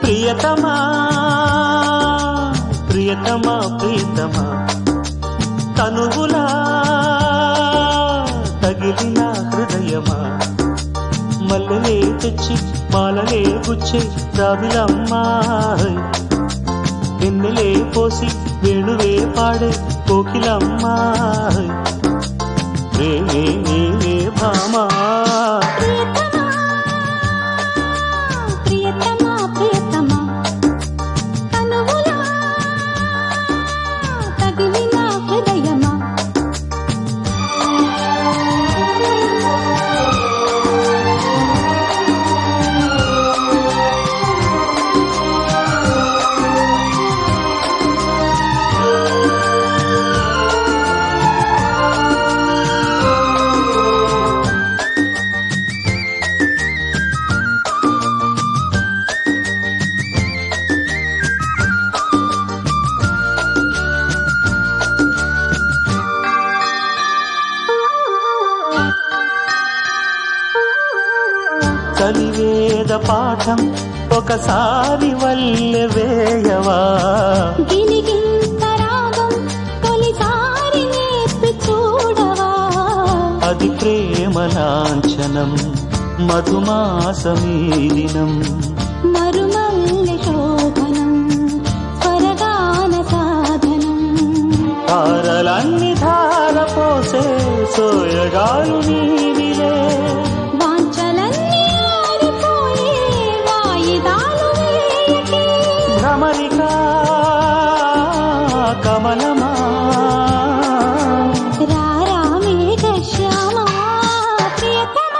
ప్రియతమా ప్రియతమా ప్రియతమా తనువులా తగిలిన హృదయమా మల్లెలే తెచ్చి మాలలే గుచ్చే రావిలమ్మా వెన్నెలే పోసి వేణువే పాడే కోకిలమ్మా ప్రేమే నీవే భామా ప్రియతమా ప్రియతమా ప్రియతమా కనువులా తగిలిన హృదయమా కలివేద పాఠం ఒకసారి వల్లె వేయవా గిలిగింత రాగం తొలిసారి నేర్పి చూడవా అది ప్రేమ లాంఛనం మధుమాసమీదినం మరుమల్లె శోభనం స్వరగాన సాధనం తారలన్ని ధార పోసే సోయగాలు నీవిలే వాంఛలన్నీ ఆరిపోయే వాయిదాలు వేయకే భ్రమరిక కమలమా రారా మేఘశ్యామా ప్రియతమా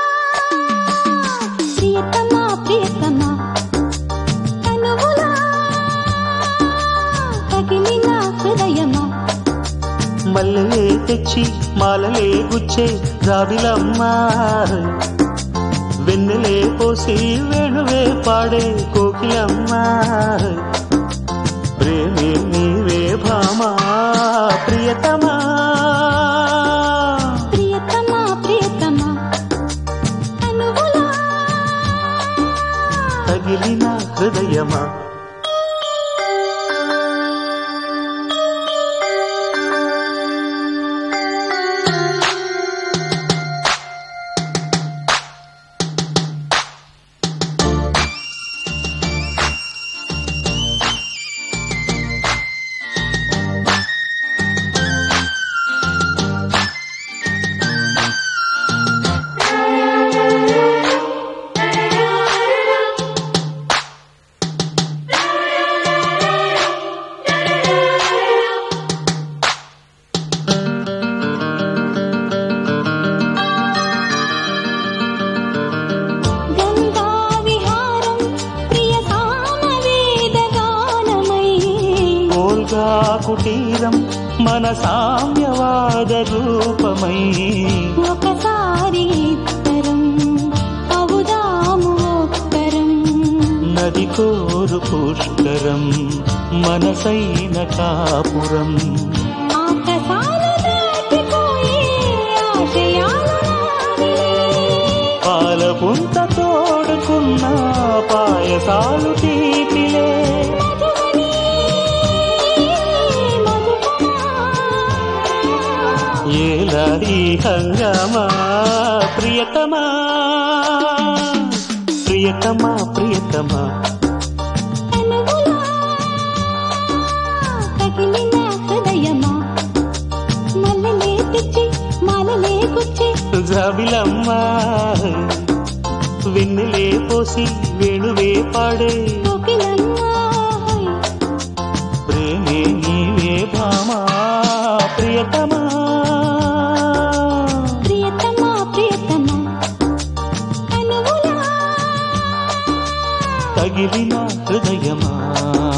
ప్రియతమా ప్రియతమా కనువులా తగిలిన హృదయమా మల్లెలే తెచ్చి మాలలే గుచ్చే రావిలమ్మా వెన్నెలే పోసి వేణువే పాడే కోకిలమ్మా ప్రేమే నీవే భామా ప్రియతమా ప్రియతమా ప్రియతమా కనువులా తగిలిన హృదయమా గంగా విహారం ప్రియ సామవేద గానమై ఓల్గా కుటీరం మన సామ్యవాద రూపమై ఒకసారి ఇద్దరం అవుదాము ఒక్కరం నది కోరు పుష్కరం మనసైన కాపురం ఆకాశాలు దాటిపోయే ఆశయాలు నావిలే. పాల పుంత తోడుకున్న పాయసాలు తీపిలే మధువని మధుపమా. ఏలాది హంగామా ప్రియతమా ప్రియతమా ప్రియతమా కనువులా తగిలిన హృదయమా మల్లెలే తెచ్చి మాలలే గుచ్చి జాబిలమ్మా వెన్నెలే పోసి వేణువే పాడే కోకిలమ్మా ప్రేమే నీవే భామా ప్రియతమా ప్రియతమా ప్రియతమా కనువులా తగిలిన హృదయమా